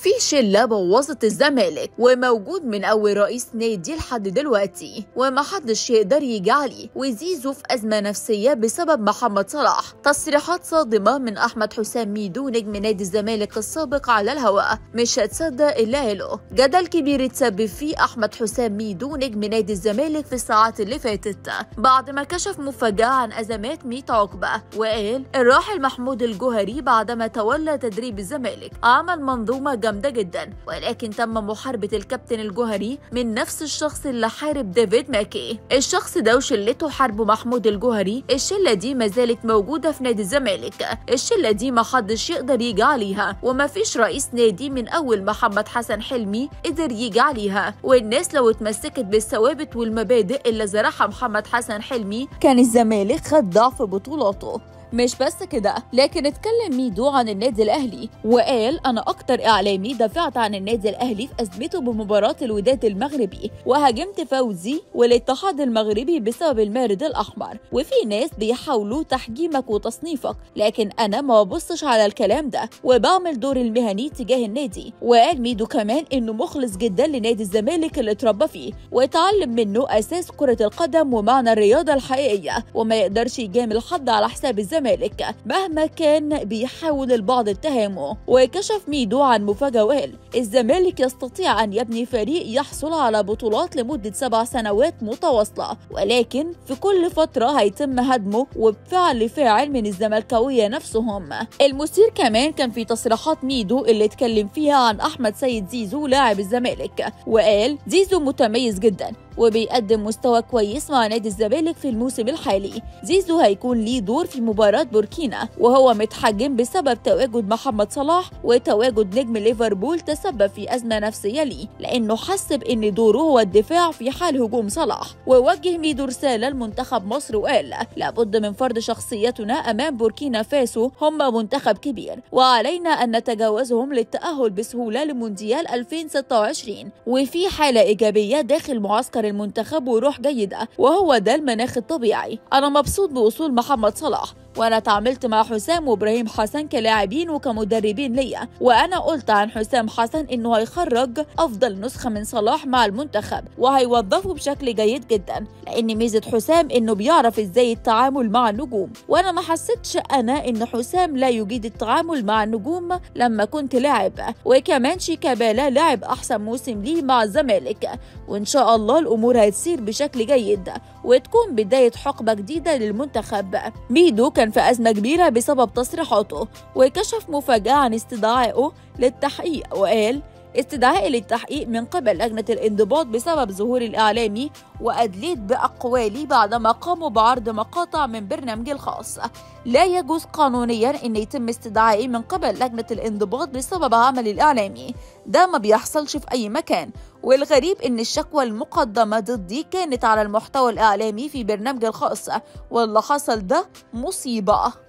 في شلة بوظت الزمالك وموجود من أول رئيس نادي لحد دلوقتي ومحدش يقدر يجي عليه وزيزو في أزمة نفسية بسبب محمد صلاح تصريحات صادمة من أحمد حسام ميدو نجم نادي الزمالك السابق على الهواء مش هتصدق اللي قاله جدل كبير اتسبب فيه أحمد حسام ميدو نجم نادي الزمالك في الساعات اللي فاتت بعد ما كشف مفاجأة عن أزمات ميت عقبة وقال الراحل محمود الجوهري بعدما تولى تدريب الزمالك عمل منظومة جامدة جدا ولكن تم محاربة الكابتن الجوهري من نفس الشخص اللي حارب ديفيد ماكي الشخص ده وشلته حاربوا محمود الجوهري الشلة دي ما زالت موجودة في نادي الزمالك الشلة دي ما حدش يقدر يجي عليها وما فيش رئيس نادي من أول محمد حسن حلمي قدر يجي عليها والناس لو اتمسكت بالثوابت والمبادئ اللي زرعها محمد حسن حلمي كان الزمالك خد ضعف بطولاته مش بس كده لكن اتكلم ميدو عن النادي الاهلي وقال انا اكتر اعلامي دافعت عن النادي الاهلي في ازمته بمباراه الوداد المغربي وهاجمت فوزي والاتحاد المغربي بسبب المارد الاحمر وفي ناس بيحاولوا تحجيمك وتصنيفك لكن انا ما ببصش على الكلام ده وبعمل دور المهني تجاه النادي وقال ميدو كمان انه مخلص جدا لنادي الزمالك اللي اتربى فيه واتعلم منه اساس كره القدم ومعنى الرياضه الحقيقيه وما يقدرش يجامل حد على حساب الزمالك الزمالك مهما كان بيحاول البعض اتهامه وكشف ميدو عن مفاجأة وقال الزمالك يستطيع أن يبني فريق يحصل على بطولات لمدة سبع سنوات متواصلة ولكن في كل فترة هيتم هدمه وبفعل فاعل من الزملكاوية نفسهم المثير كمان كان في تصريحات ميدو اللي اتكلم فيها عن أحمد سيد زيزو لاعب الزمالك وقال زيزو متميز جدا وبيقدم مستوى كويس مع نادي الزمالك في الموسم الحالي زيزو هيكون ليه دور في مباراة بوركينا وهو متحجم بسبب تواجد محمد صلاح وتواجد نجم ليفربول تسبب في أزمة نفسية ليه لأنه حس بأن دوره هو الدفاع في حال هجوم صلاح ووجه ميدو رسالة لمنتخب مصر وقال لابد من فرض شخصيتنا أمام بوركينا فاسو هم منتخب كبير وعلينا أن نتجاوزهم للتأهل بسهولة لمونديال 2026 وفي حالة إيجابية داخل معسكر المنتخب وروح جيدة وهو ده المناخ الطبيعي أنا مبسوط بوصول محمد صلاح وانا تعاملت مع حسام وابراهيم حسن كلاعبين وكمدربين ليا وانا قلت عن حسام حسن انه هيخرج افضل نسخه من صلاح مع المنتخب وهيوظفه بشكل جيد جدا لان ميزه حسام انه بيعرف ازاي التعامل مع النجوم وانا ما حسيتش انا ان حسام لا يجيد التعامل مع النجوم لما كنت لاعب وكمان شيكابالا لاعب احسن موسم ليه مع الزمالك وان شاء الله الامور هتسير بشكل جيد وتكون بدايه حقبه جديده للمنتخب ميدو كان في أزمة كبيرة بسبب تصريحاته وكشف مفاجأة عن استدعائه للتحقيق وقال استدعائي للتحقيق من قبل لجنة الانضباط بسبب ظهور الإعلامي وأدليت بأقوالي بعدما قاموا بعرض مقاطع من برنامجي الخاص لا يجوز قانونيا أن يتم استدعائي من قبل لجنة الانضباط بسبب عمل الإعلامي ده ما بيحصلش في أي مكان والغريب ان الشكوى المقدمة ضدي كانت على المحتوى الإعلامي في برنامجي الخاص واللي حصل ده مصيبة